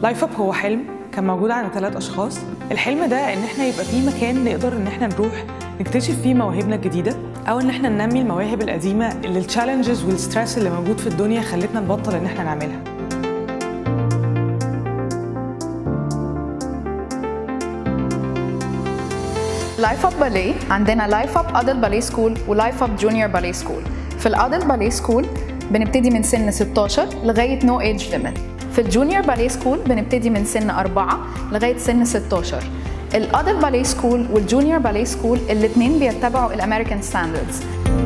لايف اب هو حلم كان موجود عند ثلاث اشخاص الحلم ده ان احنا يبقى في مكان نقدر ان احنا نروح نكتشف فيه مواهبنا الجديده او ان احنا ننمي المواهب القديمه اللي التشالنجز والستريس اللي موجود في الدنيا خلتنا نبطل ان احنا نعملها لايف اب باليه عندنا لايف اب ادلت باليه سكول ولايف اب جونيور باليه سكول في الادلت باليه سكول بنبتدي من سن 16 لغايه نو ايج ليميت في الجونيور باليه سكول بنبتدي من سن 4 لغايه سن 16 الادلت باليه سكول والجونيور باليه سكول الاثنين بيتبعوا الامريكان ستاندردز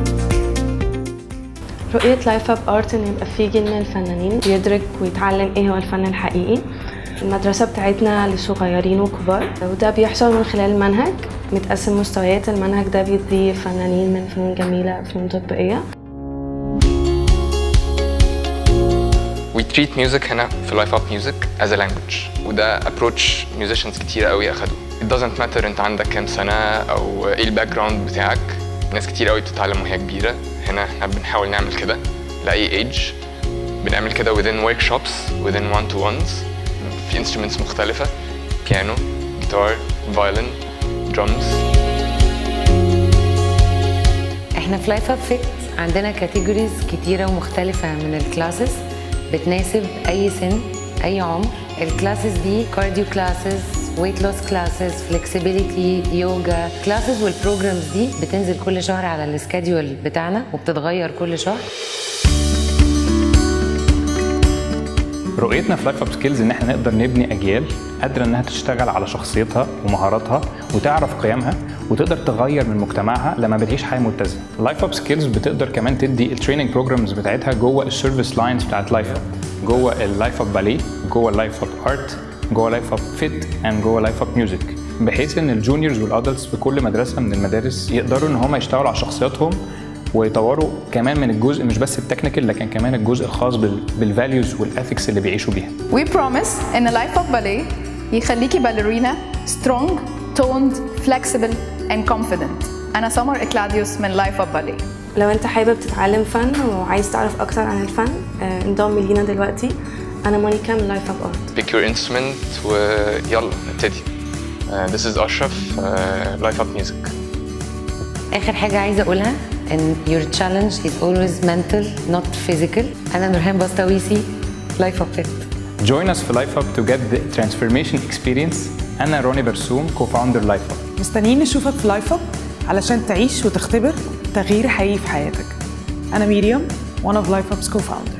رؤية لايف اب ارت ان يبقى في جيل من الفنانين يدرك ويتعلم ايه هو الفن الحقيقي المدرسة بتاعتنا لصغيرين وكبار وده بيحصل من خلال المنهج متقسم مستويات المنهج ده بيدي فنانين من فنون جميلة فنون تطبيقية We treat music هنا في لايف اب ميوزك as a language وده approach musicians كتير قوي اخدوه It doesn't matter انت عندك كام سنة او ايه الباك جراوند بتاعك ناس كتير قوي بتتعلم وهي كبيرة هنا احنا بنحاول نعمل كده لأي ايج بنعمل كده within workshops within one to ones في instruments مختلفة بيانو جيتار فايولين drums احنا في لايف اب فيت عندنا كاتيجوريز كتيره ومختلفه من الكلاسز بتناسب اي سن اي عمر الكلاسز دي كارديو كلاسز ويت لوس كلاسز فلكسبيليتي يوجا كلاسز والبروجرامز دي بتنزل كل شهر على السكاديول بتاعنا وبتتغير كل شهر رؤيتنا في لايف اب سكيلز ان احنا نقدر نبني اجيال قادره انها تشتغل على شخصيتها ومهاراتها وتعرف قيمها وتقدر تغير من مجتمعها لما بتعيش حياه متزنه. لايف اب سكيلز بتقدر كمان تدي التريننج بروجرامز بتاعتها جوه السيرفيس لاينز بتاعت لايف اب جوه اللايف اب باليه جوه اللايف اب ارت جوه لايف اب فيت اند جوه لايف اب ميوزك بحيث ان الجونيورز والادلتس في كل مدرسه من المدارس يقدروا ان هم يشتغلوا على شخصياتهم ويطوروا كمان من الجزء مش بس التكنيكال لكن كمان الجزء الخاص بالفاليوز والاثكس اللي بيعيشوا بيها وي بروميس ان لايف اب باليه يخليكي باليرينا سترونج توند فلكسبل اند كونفيدنت انا سمر اكلاديوس من لايف اب باليه لو انت حابب تتعلم فن وعايز تعرف اكتر عن الفن آه، انضم لينا دلوقتي انا مونيكا من لايف اب ارت pick your instrument ويلا نبتدي Uh, this is أشرف uh, Life Up Music اخر حاجه عايزه اقولها ان your challenge is always mental not physical انا نورهان بسطويسي لايف اب فيت Join us في لايف اب to get the transformation experience انا روني برسوم co-founder لايف اب مستنيين نشوفك في لايف اب علشان تعيش وتختبر تغيير حقيقي في حياتك انا ميريام one of لايف اب's co-founders